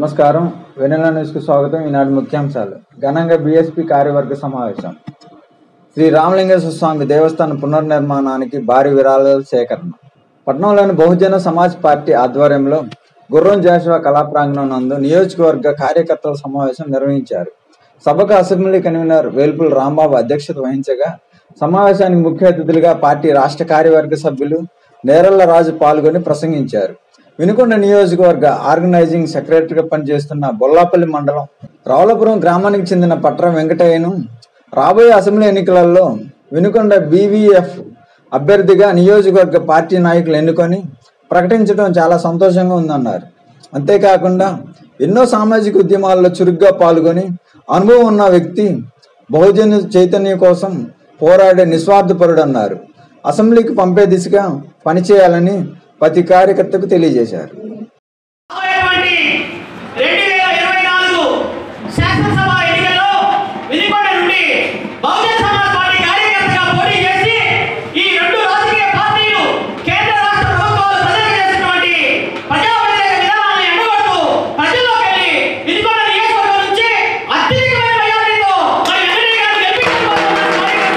నమస్కారం వెనెల న్యూస్కు స్వాగతం ఈనాటి ముఖ్యాంశాలు ఘనంగా బీఎస్పీ కార్యవర్గ సమావేశం శ్రీ రామలింగేశ్వర స్వామి దేవస్థానం పునర్నిర్మాణానికి భారీ విరాళాల సేకరణ పట్నంలోని బహుజన సమాజ్ పార్టీ ఆధ్వర్యంలో గుర్రం జాషువా కళా ప్రాంగణం నందు నియోజకవర్గ కార్యకర్తల సమావేశం నిర్వహించారు సభకు అసెంబ్లీ కన్వీనర్ వేల్పుల రాంబాబు అధ్యక్షత వహించగా సమావేశానికి ముఖ్య అతిథులుగా పార్టీ రాష్ట్ర కార్యవర్గ సభ్యులు నేరళ్ల రాజు పాల్గొని ప్రసంగించారు వినుకొండ నియోజకవర్గ ఆర్గనైజింగ్ సెక్రటరీగా పనిచేస్తున్న బొల్లాపల్లి మండలం రావులపురం గ్రామానికి చెందిన పట్ర వెంకటయ్యను రాబోయే అసెంబ్లీ ఎన్నికలలో వినుకొండ బీవీఎఫ్ అభ్యర్థిగా నియోజకవర్గ పార్టీ నాయకులు ఎన్నుకొని ప్రకటించడం చాలా సంతోషంగా ఉందన్నారు అంతేకాకుండా ఎన్నో సామాజిక ఉద్యమాల్లో చురుగ్గా పాల్గొని అనుభవం ఉన్న వ్యక్తి బహుజన చైతన్యం కోసం పోరాడే నిస్వార్థపరుడు అన్నారు అసెంబ్లీకి పంపే దిశగా పనిచేయాలని ప్రతి కార్యకర్తకు తెలియజేశారు రాబోయేటువంటి రెండు వేల ఇరవై నాలుగు శాసనసభ ఎన్నికల్లో వినికొండ నుండి బహుజన సమాజ్ పార్టీ కార్యకర్తగా పోటీ చేసి ఈ రెండు రాజకీయ పార్టీలు కేంద్ర రాష్ట్ర ప్రభుత్వాలు ప్రజలకు చేసినటువంటి ప్రజా వ్యతిరేక విధానాలను ఎండగొడుతూ ప్రజల్లోకి వెళ్ళి వినికొండ నియోజకవర్గం నుంచి అత్యధికమైన మెజారిటీతో మరి వెంకయ్య గారిని గెలిపించుకోవాలన్న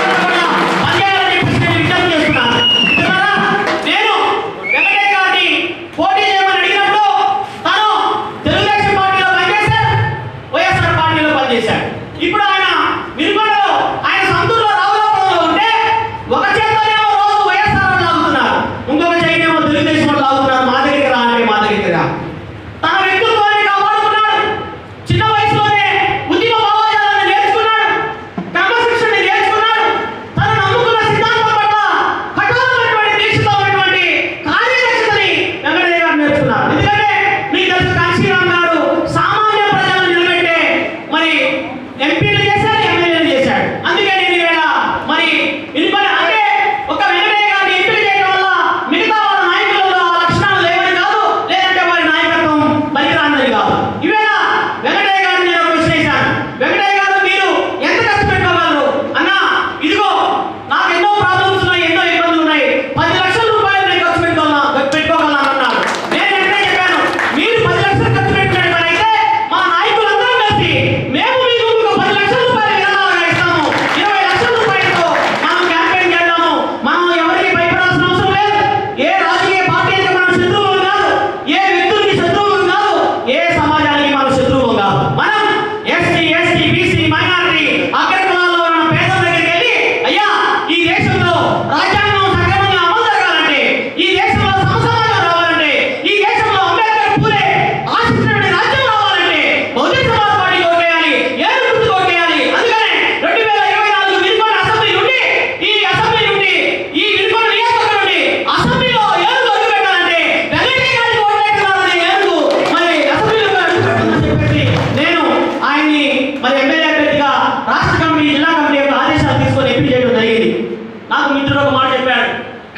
కార్యకర్తలు కూడా పనిచేయాలని చెప్పేసి నేను విజ్ఞప్తి చేస్తున్నాను. మిత్రులారా, నేను వెంకయ్య గారిని పోటీ చేయమని అడిగినప్పుడు తను తెలుగుదేశం పార్టీలో పనిచేశాడు వైఎస్ఆర్ పార్టీలో పనిచేశాడు ఇప్పుడు ఆయన వినుకొండలో ఆయన సొంతూరులో రావులపురంలో ఉంటే ఒక చేత్తోనేమో రోజు వైఎస్ఆర్ వాళ్ళు లాగుతున్నారు ఇంకొక చేయినేమో తెలుగుదేశం వాళ్ళు లాగుతున్నారు మా దగ్గరికి రా అంటే మా దగ్గరికి రా తన వ్యక్తిత్వాన్ని కాపాడుకున్నాడు చిన్న వయసులోనే ఉద్యమ భావజాలాన్ని నేర్చుకున్నాడు క్రమశిక్షణని నేర్చుకున్నాడు తను నమ్ముకున్న సిద్ధాంతం పట్ల కఠోరమైనటువంటి దీక్షతో ఉన్నటువంటి కార్యదక్షతని వెంకటయ్య గారు నేర్చుకున్నారు ఎందుకంటే మీకు తెలుసు కాశీరామ్ గారు సామాన్య ప్రజలను నిలబెట్టే మరి ఎంపీలు చేశారు ఎమ్మెల్యేలు చేశాడు అందుకే నేను ఈవేళ మరి ఇనుపని అంటే ఒక వెంకటయ్య గారిని ఎంపిక చేయడం వల్ల మిగతా వాళ్ళ నాయకులలో ఆ లక్షణాలు లేవని కాదు లేదంటే వారి నాయకత్వం పనికిరానిది కాదు ఈవేళ వెంకటయ్య గారిని నేను ఒక విశ్లేషాను వెంకటయ్య గారు మీరు ఎంత ఖర్చు పెట్టుకోగలరు అన్నా ఇదిగో నాకు ఎన్నో ప్రాబ్లమ్స్ ఉన్నాయి ఎన్నో ఇబ్బందులు ఉన్నాయి పది లక్షల రూపాయలు నేను ఖర్చు పెట్టుకోగలను పెట్టుకోగలను అన్నారు నేను వెంటనే చెప్పాను మీరు పది లక్షలు ఖర్చు పెట్టుకున్నట్లయితే మా నాయకులందరం కలిసి మేము మీకు ఇంకో పది లక్షల రూపాయలు విరాళాలుగా ఇస్తాము ఇరవై లక్షల రూపాయలతో మనం క్యాంపెయిన్ చేద్దాము మనం ఎవరికి భయపడాల్సిన అవసరం లేదు ఏ రాజకీయ పార్టీకి మనం శత్రువులు కాదు ఏ వ్యక్తులకి శత్రువులు కాదు ఏ సమాజానికి మనం శత్రువులు కాదు మనం ఎస్టీ ఎస్టీ బీసీ మైనారిటీ అగ్రకులాల్లో ఉన్న పేదల దగ్గరికి వెళ్ళి అయ్యా ఈ దేశంలో రాజ్యాంగం సక్రమంగా అమలు జరగాలంటే ఈ దేశంలో సమసమాజం రావాలంటే ఈ దేశంలో అంబేద్కర్ పూలే ఆశించినటువంటి రాజ్యం రావాలంటే బహుజన సమాజ్ పార్టీ ఓటేయాలి ఏడు గుర్తు ఓటేయాలి అందుకనే రెండు వేల ఇరవై నాలుగు వినుకొండ అసెంబ్లీ నుండి ఈ అసెంబ్లీ నుండి ఈ వినుకొండ నియోజకవర్గం నుండి అసెంబ్లీలో ఏడుగు అడుగు పెట్టాలంటే వెంకటయ్య గారికి ఓటేస్తున్నారనే ఏడుగు మరి అసెంబ్లీలో అడుగు పెట్టాలని చెప్పేసి నేను ఆయన్ని మరి ఎమ్మెల్యే అభ్యర్థిగా రాష్ట్ర కమిటీ జిల్లా కమిటీ యొక్క ఆదేశాలు తీసుకొని ఎంపిక చేయడం జరిగింది నాకు మిత్రుడు ఒక మాట చెప్పాడు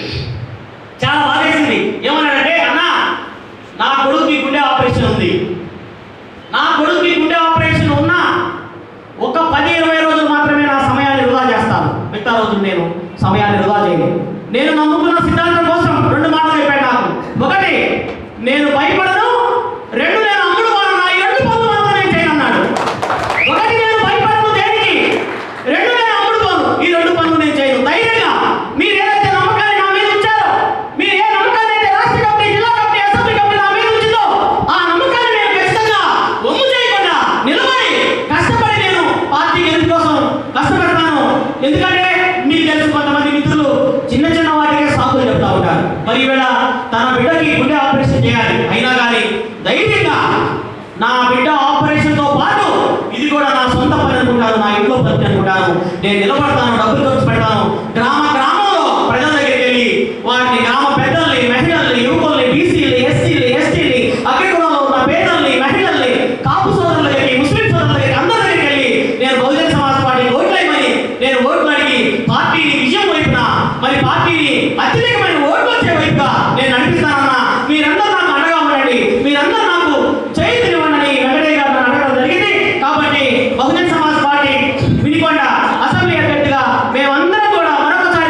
చాలా బాధేసింది ఏమన్నాడంటే అన్న నా కొడుకుకి గుండె ఆపరేషన్ ఉంది నా కొడుకుకి గుండె ఆపరేషన్ ఉన్నా ఒక పది ఇరవై రోజులు మాత్రమే నా సమయాన్ని వృధా చేస్తాను మిగతా రోజులు నేను సమయాన్ని వృధా చేయను నేను నమ్ముకున్న సిద్ధాంతం కోసం రెండు మాటలు చెప్పాడు నాకు ఒకటి నేను భయపడను రెండు నేను అమ్ముడు పోను నా ఈ రెండు పనులు మాత్రం నేను చేయను అన్నాడు ఒకటి నేను భయపడను దేనికి రెండు నేను అమ్ముడు పోను ఈ రెండు పనులు నేను చేయను ధైర్యంగా మీరు ఏదైతే నమ్మకాన్ని నా మీద ఉంచారో మీరు ఏ నమ్మకాన్ని అయితే రాష్ట్ర కమిటీ జిల్లా కమిటీ అసెంబ్లీ కమిటీ నా మీద ఉంచిందో ఆ నమ్మకాన్ని నేను ఖచ్చితంగా ఒమ్ము చేయకుండా నిలబడి కష్టపడి నేను పార్టీ గెలుపు కోసం కష్టపడతాను ఎందుకంటే మీకు తెలుసు కొంతమంది మిత్రులు చిన్న చిన్న వాటికే సాకులు చెప్తా ఉంటారు మరి ఈవేళ తన బిడ్డకి గుండె ఆపరేషన్ చేయాలి అయినా కానీ ధైర్యంగా నా బిడ్డ ఆపరేషన్ తో పాటు ఇది కూడా నా సొంత పని అనుకుంటాను నా ఇంట్లో పని అనుకుంటాను నేను నిలబడతాను డబ్బులు ఖర్చు పెడతాను గ్రామ గ్రామంలో ప్రజల దగ్గరికి వెళ్ళి వారిని గ్రామ పెద్దల్ని మహిళల్ని యువకుల్ని బీసీలు ఎస్సీలు ఎస్టీని అగ్రకులంలో ఉన్న పేదల్ని మహిళల్ని కాపు సోదరుల దగ్గరికి ముస్లిం సోదరుల దగ్గరికి అందరి దగ్గరికి వెళ్ళి నేను బహుజన సమాజ్ పార్టీ ఓట్లేయమని నేను ఓట్లు అడిగి పార్టీని విజయం వైపున మరి పార్టీని అత్యధికమైన ఓట్లు వచ్చే వైపుగా నేను నడిపిస్తానన్నా మీరందరూ నాకు అండగా ఉండండి మీరందరూ నాకు చేయుతనివ్వండి వెంకటయ్య గారు నన్ను అడగడం జరిగింది కాబట్టి బహుజన సమాజ్ పార్టీ వినికొండ అసెంబ్లీ అభ్యర్థిగా మేమందరం కూడా మరొకసారి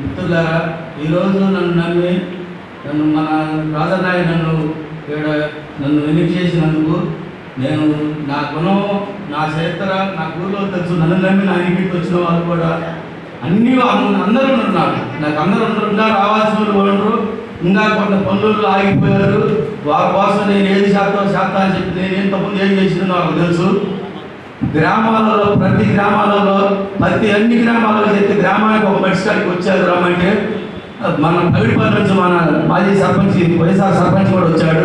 మిత్రులారా ఈరోజు నన్ను నమ్మి నన్ను మన రాజనాయ నన్ను ఇక్కడ నన్ను ఎన్నిక చేసినందుకు నేను నా గుణం నా చరిత్ర నా ఊళ్ళో తెలుసు నన్ను నమ్మి నా ఇంటికి వచ్చిన వాళ్ళు కూడా అన్నీ అం- అందరూ ఉన్నారు నాకు అందరూ ఉన్నారు ఇంకా రావాల్సిన వాళ్ళు ఉండరు ఇంకా కొంత పనులు ఆగిపోయారు వారి కోసం నేను ఏది శాతం శాతం అని చెప్పి నేను ఇంతకుముందు ఏం చేసిందో నాకు తెలుసు గ్రామాలలో ప్రతి గ్రామాలలో ప్రతి అన్ని గ్రామాలలో అయితే గ్రామానికి ఒక మనిషి కాడికి వచ్చారు రమ్మంటే మన పగిడిపల్లి నుంచి మన మాజీ సర్పంచ్ వైఎస్ఆర్ సర్పంచ్ కూడా వచ్చాడు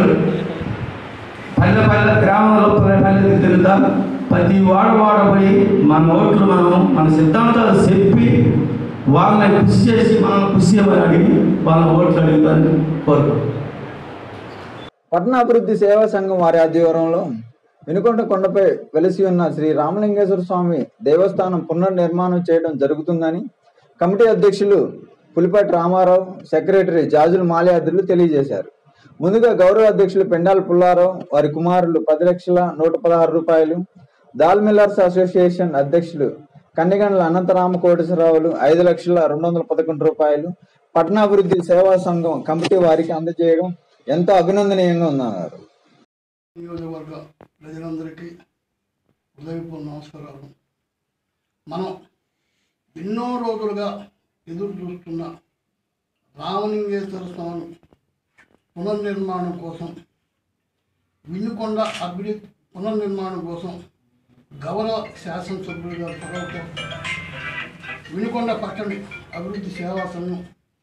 పల్లె పల్లె గ్రామంలో పల్లె పల్లె తిరుగుతా ప్రతి వాడ వాడ పోయి మన ఓట్లు మనం మన సిద్ధాంతాలు చెప్పి వాళ్ళని కృషి చేసి మనం కృషి చేయమని అడిగి వాళ్ళ ఓట్లు అడుగుతాను కోరుకుంటున్నాను పట్టణాభివృద్ధి సేవా సంఘం వారి ఆధ్వర్యంలో వినుకొండ కొండపై వెలిసి ఉన్న శ్రీ రామలింగేశ్వర స్వామి దేవస్థానం పునర్నిర్మాణం చేయడం జరుగుతుందని కమిటీ అధ్యక్షులు పులిపాటి రామారావు సెక్రటరీ జాజుల మాల్యాద్రులు తెలియజేశారు ముందుగా గౌరవ అధ్యక్షులు పెండాల పుల్లారావు వారి కుమారులు పది లక్షల నూట పదహారు రూపాయలు దాల్ మిల్లర్స్ అసోసియేషన్ అధ్యక్షులు కన్నిగండ్ల అనంతరామ కోటేశ్వరరావులు ఐదు లక్షల రెండు వందల పదకొండు రూపాయలు పట్టణాభివృద్ధి సేవా సంఘం కమిటీ వారికి అందజేయడం ఎంతో అభినందనీయంగా ఉందన్నారు నియోజకవర్గ ప్రజలందరికీ హృదయపూర్వ నమస్కారాలు మనం ఎన్నో రోజులుగా ఎదురు చూస్తున్న రామలింగేశ్వర స్వామి పునర్నిర్మాణం కోసం వినుకొండ అభివృద్ధి పునర్నిర్మాణం కోసం గౌరవ శాసనసభ్యులు గారి చొరవతో వినుకొండ పట్టణ అభివృద్ధి సేవా సంఘం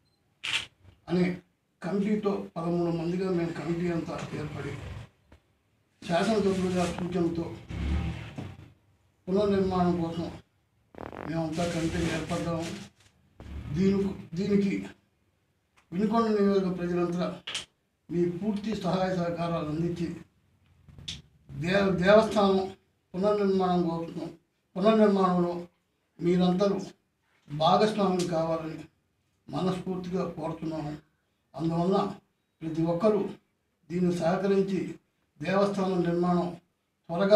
అనే కమిటీతో పదమూడు మందిగా మేము కమిటీ అంతా ఏర్పడి శాసనసభ్యుల గారి సూచనతో పునర్నిర్మాణం కోసం మేమంతా కమిటీ ఏర్పడ్డాము దీని దీనికి వినుకొండ నియోజక ప్రజలంతా మీ పూర్తి సహాయ సహకారాలు అందించి దేవ దేవస్థానం పునర్నిర్మాణం కోసం పునర్నిర్మాణంలో మీరందరూ భాగస్వాములు కావాలని మనస్ఫూర్తిగా కోరుతున్నాము అందువల్ల ప్రతి ఒక్కరూ దీన్ని సహకరించి దేవస్థానం నిర్మాణం త్వరగా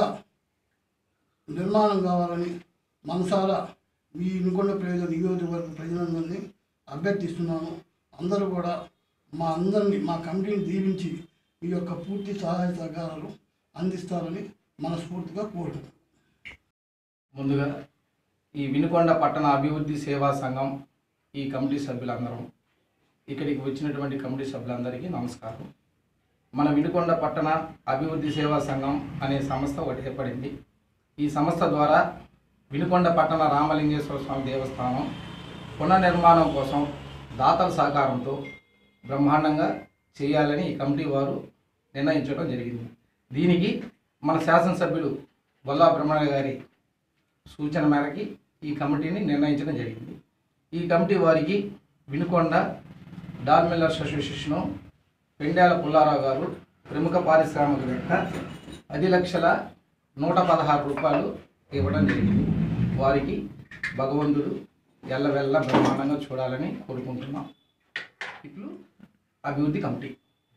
నిర్మాణం కావాలని మనసారా మీ ఇనుకొండ ప్రజల నియోజకవర్గ ప్రజలందరినీ అభ్యర్థిస్తున్నాను అందరూ కూడా మా అందరినీ మా కమిటీని దీవించి మీ యొక్క పూర్తి సహాయ సహకారాలు అందిస్తారని మనస్ఫూర్తిగా కోరుతున్నాను ముందుగా ఈ వినుకొండ పట్టణ అభివృద్ధి సేవా సంఘం ఈ కమిటీ సభ్యులందరం ఇక్కడికి వచ్చినటువంటి కమిటీ సభ్యులందరికీ నమస్కారం మన వినుకొండ పట్టణ అభివృద్ధి సేవా సంఘం అనే సంస్థ ఒకటి ఏర్పడింది ఈ సంస్థ ద్వారా వినుకొండ పట్టణ రామలింగేశ్వర స్వామి దేవస్థానం పునర్నిర్మాణం కోసం దాతల సహకారంతో బ్రహ్మాండంగా చేయాలని ఈ కమిటీ వారు నిర్ణయించడం జరిగింది దీనికి మన శాసనసభ్యులు బొల్లా బ్రహ్మణ గారి సూచన మేరకి ఈ కమిటీని నిర్ణయించడం జరిగింది ఈ కమిటీ వారికి వినుకొండ డాల్ మిల్లర్స్ అసోసియేషను పెండాల పుల్లారావు గారు ప్రముఖ పారిశ్రామికవేత్త పది లక్షల నూట పదహారు రూపాయలు ఇవ్వడం జరిగింది వారికి భగవంతుడు ఎల్లవెల్ల బ్రహ్మాండంగా చూడాలని కోరుకుంటున్నాం ఇప్పుడు అభివృద్ధి కమిటీ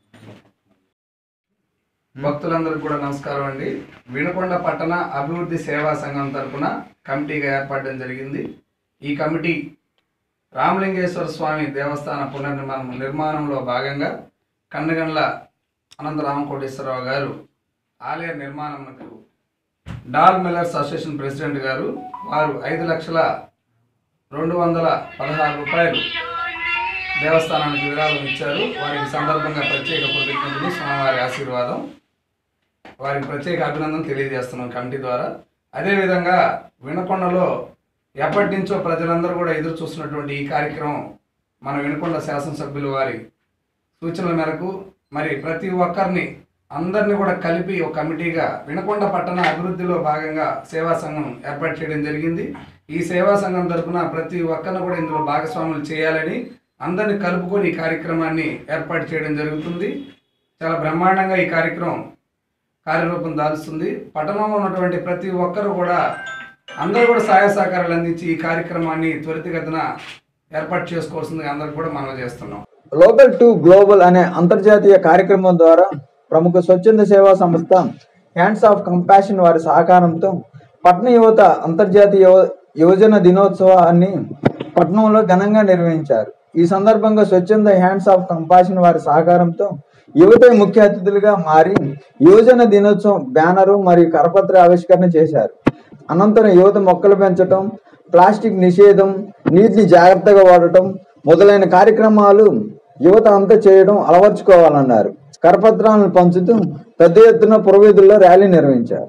భక్తులందరికీ కూడా నమస్కారం అండి వినుకొండ పట్టణ అభివృద్ధి సేవా సంఘం తరపున కమిటీగా ఏర్పడడం జరిగింది ఈ కమిటీ రామలింగేశ్వర స్వామి దేవస్థాన పునర్నిర్మాణం నిర్మాణంలో భాగంగా కన్నగండ్ల అనంత రామకోటేశ్వరరావు గారు ఆలయ నిర్మాణంకు డాల్ మిల్లర్స్ అసోసియేషన్ ప్రెసిడెంట్ గారు వారు ఐదు లక్షల రెండు వందల పదహారు రూపాయలు దేవస్థానానికి విరాళం ఇచ్చారు వారికి సందర్భంగా ప్రత్యేక కృతజ్ఞతలు స్వామివారి ఆశీర్వాదం వారికి ప్రత్యేక అభినందన తెలియజేస్తున్నాం కమిటీ ద్వారా అదేవిధంగా వినకొండలో ఎప్పటి నుంచో ప్రజలందరూ కూడా ఎదురు చూస్తున్నటువంటి ఈ కార్యక్రమం మన వినకొండ శాసనసభ్యులు వారి సూచనల మేరకు మరి ప్రతి ఒక్కరిని అందరినీ కూడా కలిపి ఒక కమిటీగా వినకొండ పట్టణ అభివృద్ధిలో భాగంగా సేవా సంఘం ఏర్పాటు చేయడం జరిగింది ఈ సేవా సంఘం తరపున ప్రతి ఒక్కరిని కూడా ఇందులో భాగస్వాములు చేయాలని అందరిని కలుపుకొని ఈ కార్యక్రమాన్ని ఏర్పాటు చేయడం జరుగుతుంది చాలా బ్రహ్మాండంగా ఈ కార్యక్రమం కార్యరూపం దాల్స్తుంది పట్టణంలో ఉన్నటువంటి ప్రతి ఒక్కరు కూడా అందరూ కూడా సహాయ సహకారాలు అందించి ఈ కార్యక్రమాన్ని త్వరితగతిన ఏర్పాటు చేసుకోవాల్సిందిగా అందరికి కూడా మనం చేస్తున్నాం లోకల్ టు గ్లోబల్ అనే అంతర్జాతీయ కార్యక్రమం ద్వారా ప్రముఖ స్వచ్ఛంద సేవా సంస్థ హ్యాండ్స్ ఆఫ్ కంపాషన్ వారి సహకారంతో పట్న యువత అంతర్జాతీయ యువ- యువజన దినోత్సవాన్ని పట్నంలో ఘనంగా నిర్వహించారు ఈ సందర్భంగా స్వచ్ఛంద హ్యాండ్స్ ఆఫ్ కంపాషన్ వారి సహకారంతో యువత ముఖ్య అతిథులుగా మారి యువజన దినోత్సవం బ్యానరు మరియు కరపత్ర ఆవిష్కరణ చేశారు అనంతరం యువత మొక్కలు పెంచడం ప్లాస్టిక్ నిషేధం నీటిని జాగ్రత్తగా వాడటం మొదలైన కార్యక్రమాలు యువత అంతా చేయడం అలవర్చుకోవాలన్నారు కరపత్రాలను పంచుతూ పెద్ద ఎత్తున పురవీధుల్లో ర్యాలీ నిర్వహించారు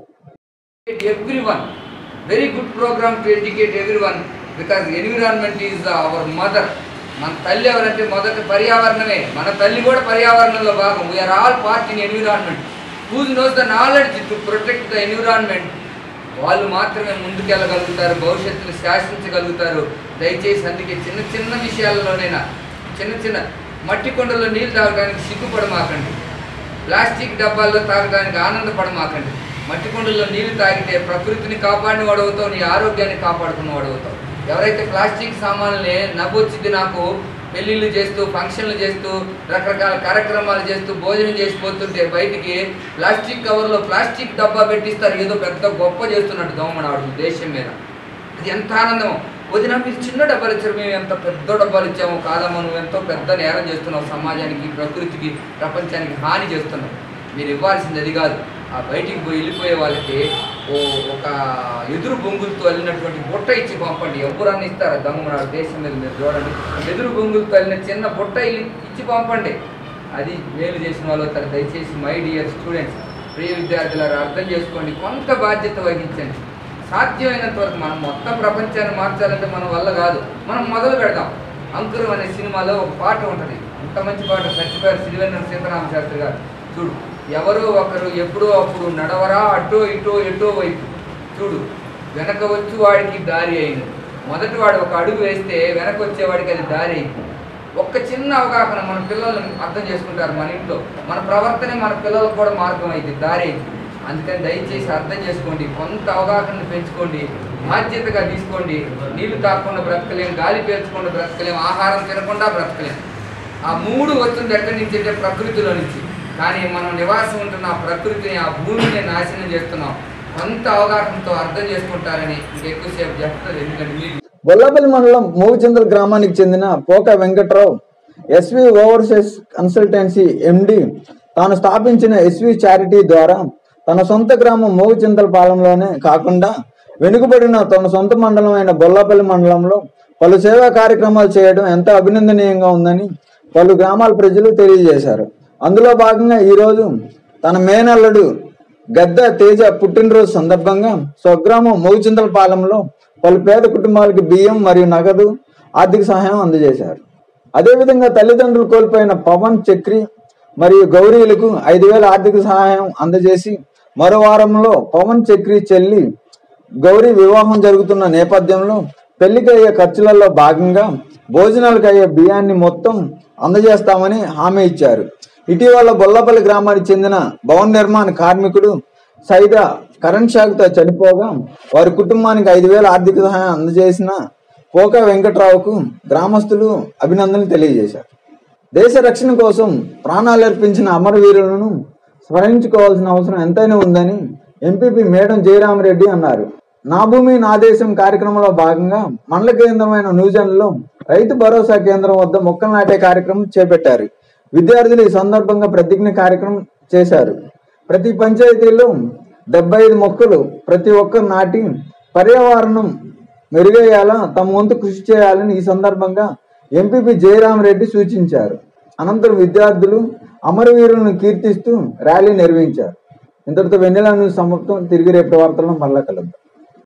everyone. Very good program to educate everyone because environment is our mother. మన తల్లి ఎవరంటే మొదటి పర్యావరణమే మన తల్లి కూడా పర్యావరణంలో భాగం we are all part in environment who's knows the knowledge to protect the environment వాళ్ళు మాత్రమే ముందుకెళ్ళగలుగుతారు భవిష్యత్తును శాసించగలుగుతారు దయచేసి అందుకే చిన్న చిన్న విషయాల్లోనైనా చిన్న చిన్న మట్టి కొండల్లో నీళ్ళు తాగడానికి సిగ్గుపడమాకండి ప్లాస్టిక్ డబ్బాల్లో తాగడానికి ఆనందపడమాకండి మట్టి కుండల్లో నీళ్లు తాగితే ప్రకృతిని కాపాడిన వాడవుతావు నీ ఆరోగ్యాన్ని కాపాడుకున్న వాడవుతావు ఎవరైతే ప్లాస్టిక్ సామాన్లని నవ్వొచ్చింది నాకు పెళ్ళిళ్ళు చేస్తూ ఫంక్షన్లు చేస్తూ రకరకాల కార్యక్రమాలు చేస్తూ భోజనం చేసిపోతుంటే బయటికి ప్లాస్టిక్ కవర్లో ప్లాస్టిక్ డబ్బా పెట్టిస్తారు ఏదో పెద్ద గొప్ప చేస్తున్నట్టు దోమనాడు దేశం మీద అది ఎంత ఆనందం వదిన మీరు చిన్న డబ్బాలు ఇచ్చారు మేము ఎంత పెద్ద డబ్బాలు ఇచ్చాము కాదమ్మా నువ్వు ఎంతో పెద్ద నేరం చేస్తున్నావు సమాజానికి ప్రకృతికి ప్రపంచానికి హాని చేస్తున్నావు మీరు ఇవ్వాల్సింది అది కాదు ఆ బయటికి పోయి వెళ్ళిపోయే వాళ్ళకి ఓ ఒక ఎదురు బొంగులతో వెళ్ళినటువంటి బుట్ట ఇచ్చి పంపండి ఎవరన్నా ఇస్తారా దమ్మునాడు దేశం మీద మీరు చూడండి ఎదురు బొంగులతో వెళ్ళిన చిన్న బుట్ట ఇల్లి- ఇచ్చి పంపండి అది మేలు చేసిన వాళ్ళు అవుతారు దయచేసి మై డియర్ స్టూడెంట్స్ ప్రియ విద్యార్థులారా అర్థం చేసుకోండి కొంత బాధ్యత వహించండి సాధ్యమైనంత వరకు మనం మొత్తం ప్రపంచాన్ని మార్చాలంటే మన వల్ల కాదు మనం మొదలు పెడదాం అంకురం అనే సినిమాలో ఒక పాట ఉంటుంది అంత మంచి పాట చచ్చిపోయారు సిరివెన్నెల సీతారామ శాస్త్రి గారు చూడు ఎవరో ఒకరు ఎప్పుడో అప్పుడు నడవరా అటో ఇటో ఎటో వైపు చూడు వెనక వచ్చి వాడికి దారి అయింది మొదటి వాడు ఒక అడుగు వేస్తే వెనక వచ్చేవాడికి అది దారి అయింది ఒక్క చిన్న అవగాహన మన పిల్లలు అర్థం చేసుకుంటారు మన ఇంట్లో మన ప్రవర్తనే మన పిల్లలకు కూడా మార్గం అయింది దారి అయింది అందుకని దయచేసి అర్థం చేసుకోండి కొంత అవగాహన పెంచుకోండి బాధ్యతగా తీసుకోండి నీళ్లు తాగకుండా బ్రతకలేం గాలి పీల్చకుండా బ్రతకలేం ఆహారం తినకుండా బ్రతకలేం ఆ మూడు వస్తుంది ఎక్కడి నుంచి అంటే ప్రకృతిలో నుంచి కానీ మనం నివాసం ఉంటున్న ఆ ప్రకృతిని ఆ భూమిని నాశనం చేస్తున్నాం కొంత అవగాహనతో అర్థం చేసుకుంటారని ఇంకెక్కువసేపు చెప్తారు ఎందుకంటే మీరు బొల్లపల్లి మండలం మూగుచంద్ర గ్రామానికి చెందిన Poka Venkatrao SV overseas consultancy MD తాను స్థాపించిన ఎస్వి చారిటీ ద్వారా తన సొంత గ్రామం మూగుచింతలపాలెంలోనే కాకుండా వెనుకబడిన తన సొంత మండలమైన బొల్లపల్లి మండలంలో పలు సేవా కార్యక్రమాలు చేయడం ఎంతో అభినందనీయంగా ఉందని పలు గ్రామాల ప్రజలు తెలియజేశారు అందులో భాగంగా ఈరోజు తన మేనల్లుడు గద్ద తేజ పుట్టినరోజు సందర్భంగా స్వగ్రామం మూగుచింతలపాలెంలో పలు పేద కుటుంబాలకు బియ్యం మరియు నగదు ఆర్థిక సహాయం అందజేశారు అదేవిధంగా తల్లిదండ్రులు కోల్పోయిన పవన్ చక్రి మరియు గౌరీలకు ఐదు వేల ఆర్థిక సహాయం అందజేసి మరో వారంలో పవన్ చక్రి చెల్లి గౌరీ వివాహం జరుగుతున్న నేపథ్యంలో పెళ్లికి అయ్యే ఖర్చులలో భాగంగా భోజనాలకు అయ్యే బియ్యాన్ని మొత్తం అందజేస్తామని హామీ ఇచ్చారు ఇటీవల బొల్లపల్లి గ్రామానికి చెందిన భవన నిర్మాణ కార్మికుడు సైదా కరెంట్ షాక్తో చనిపోగా వారి కుటుంబానికి ఐదు వేల ఆర్థిక సహాయం అందజేసిన పోక వెంకట్రావుకు గ్రామస్తులు అభినందనలు తెలియజేశారు దేశ రక్షణ కోసం ప్రాణాలు అర్పించిన అమరవీరులను స్మరించుకోవాల్సిన అవసరం ఎంతైనా ఉందని ఎంపీపీ మేడం జయరామరెడ్డి అన్నారు నా భూమి నా దేశం కార్యక్రమంలో భాగంగా మండల కేంద్రమైన న్యూజన్లో రైతు భరోసా కేంద్రం వద్ద మొక్కలు నాటే కార్యక్రమం చేపట్టారు విద్యార్థులు ఈ సందర్భంగా ప్రతిజ్ఞ కార్యక్రమం చేశారు ప్రతి పంచాయతీలో డెబ్బై ఐదు మొక్కలు ప్రతి ఒక్కరు నాటి పర్యావరణం మెరుగయ్యేలా తమ వంతు కృషి చేయాలని ఈ సందర్భంగా ఎంపీపీ జయరామరెడ్డి సూచించారు అనంతరం విద్యార్థులు అమరవీరులను కీర్తిస్తూ ర్యాలీ నిర్వహించారు ఇంతటితో వెన్నెల న్యూస్ సమాప్తం తిరిగి రేపు వార్తలను మళ్ళా కలుద్దాం